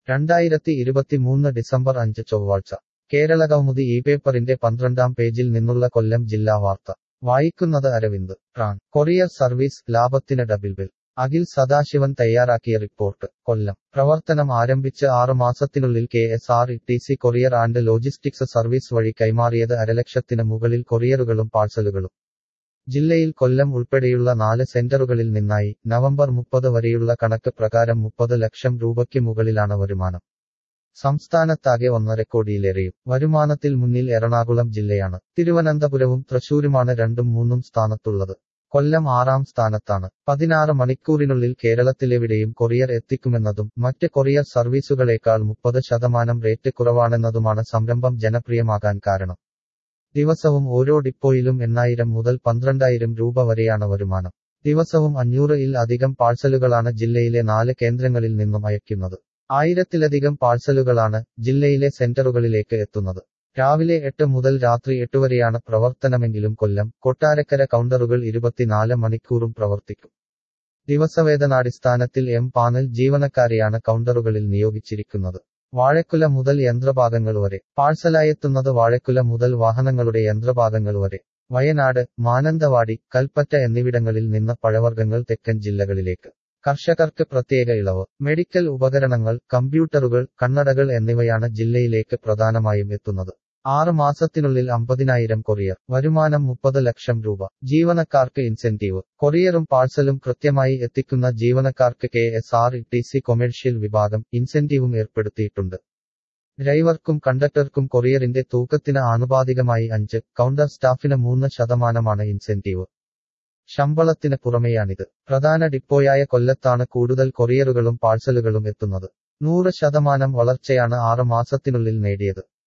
രണ്ടായിരത്തി ഇരുപത്തിമൂന്ന് ഡിസംബർ അഞ്ച് ചൊവ്വാഴ്ച കേരള കൗമുദി ഈ പേപ്പറിന്റെ പന്ത്രണ്ടാം പേജിൽ നിന്നുള്ള കൊല്ലം ജില്ലാ വാർത്ത വായിക്കുന്നത് അരവിന്ദ് ട്രാൻ കൊറിയർ സർവീസ് ലാഭത്തിന് ഡബിൾ ബിൽ അഖിൽ സദാശിവൻ തയ്യാറാക്കിയ റിപ്പോർട്ട് കൊല്ലം പ്രവർത്തനം ആരംഭിച്ച് ആറ് മാസത്തിനുള്ളിൽ K S R T C courier and logistics service വഴി കൈമാറിയത് അരലക്ഷത്തിന് മുകളിൽ കൊറിയറുകളും പാഴ്സലുകളും ജില്ലയിൽ കൊല്ലം ഉൾപ്പെടെയുള്ള നാല് സെന്ററുകളിൽ നിന്നായി നവംബർ മുപ്പത് വരെയുള്ള കണക്ക് പ്രകാരം മുപ്പത് ലക്ഷം രൂപയ്ക്ക് മുകളിലാണ് വരുമാനം സംസ്ഥാനത്താകെ ഒന്നര കോടിയിലേറെയും വരുമാനത്തിൽ മുന്നിൽ എറണാകുളം ജില്ലയാണ് തിരുവനന്തപുരവും തൃശൂരുമാണ് രണ്ടും മൂന്നും സ്ഥാനത്തുള്ളത് കൊല്ലം ആറാം സ്ഥാനത്താണ് പതിനാറ് മണിക്കൂറിനുള്ളിൽ കേരളത്തിലെവിടെയും കൊറിയർ എത്തിക്കുമെന്നതും മറ്റ് കൊറിയർ സർവീസുകളേക്കാൾ മുപ്പത് ശതമാനം റേറ്റ് കുറവാണെന്നതുമാണ് സംരംഭം ജനപ്രിയമാകാൻ കാരണം ദിവസവും ഓരോ ഡിപ്പോയിലും എണ്ണായിരം മുതൽ പന്ത്രണ്ടായിരം രൂപ വരെയാണ് വരുമാനം ദിവസവും അഞ്ഞൂറ് ഇൽ അധികം പാഴ്സലുകളാണ് ജില്ലയിലെ നാല് കേന്ദ്രങ്ങളിൽ നിന്നും അയക്കുന്നത് ആയിരത്തിലധികം പാഴ്സലുകളാണ് ജില്ലയിലെ സെന്ററുകളിലേക്ക് എത്തുന്നത് രാവിലെ എട്ട് മുതൽ രാത്രി എട്ട് വരെയാണ് പ്രവർത്തനമെങ്കിലും കൊല്ലം കൊട്ടാരക്കര കൗണ്ടറുകൾ ഇരുപത്തിനാല് മണിക്കൂറും പ്രവർത്തിക്കും ദിവസവേതനാടിസ്ഥാനത്തിൽ എം പാനൽ ജീവനക്കാരെയാണ് കൗണ്ടറുകളിൽ നിയോഗിച്ചിരിക്കുന്നത് വാഴക്കുല മുതൽ യന്ത്രഭാഗങ്ങൾ വരെ പാഴ്സലായെത്തുന്നത് വാഴക്കുല മുതൽ വാഹനങ്ങളുടെ യന്ത്രഭാഗങ്ങൾ വരെ വയനാട് മാനന്തവാടി കൽപ്പറ്റ എന്നിവിടങ്ങളിൽ നിന്ന് പഴവർഗ്ഗങ്ങൾ തെക്കൻ ജില്ലകളിലേക്ക് കർഷകർക്ക് പ്രത്യേക ഇളവ് മെഡിക്കൽ ഉപകരണങ്ങൾ കമ്പ്യൂട്ടറുകൾ കണ്ണടകൾ എന്നിവയാണ് ജില്ലയിലേക്ക് പ്രധാനമായും എത്തുന്നത് ആറ് മാസത്തിനുള്ളിൽ അമ്പതിനായിരം കൊറിയർ വരുമാനം മുപ്പത് ലക്ഷം രൂപ ജീവനക്കാർക്ക് ഇൻസെന്റീവ് കൊറിയറും പാഴ്സലും കൃത്യമായി എത്തിക്കുന്ന ജീവനക്കാർക്ക് K S R T C commercial വിഭാഗം ഇൻസെന്റീവും ഏർപ്പെടുത്തിയിട്ടുണ്ട് ഡ്രൈവർക്കും കണ്ടക്ടർക്കും കൊറിയറിന്റെ തൂക്കത്തിന് ആനുപാതികമായി അഞ്ച് കൗണ്ടർ സ്റ്റാഫിന് മൂന്ന് ശതമാനമാണ് ഇൻസെന്റീവ് ശമ്പളത്തിന് പുറമെയാണിത് പ്രധാന ഡിപ്പോയായ കൊല്ലത്താണ് കൂടുതൽ കൊറിയറുകളും പാഴ്സലുകളും എത്തുന്നത് നൂറ് ശതമാനം വളർച്ചയാണ് ആറ് മാസത്തിനുള്ളിൽ നേടിയത്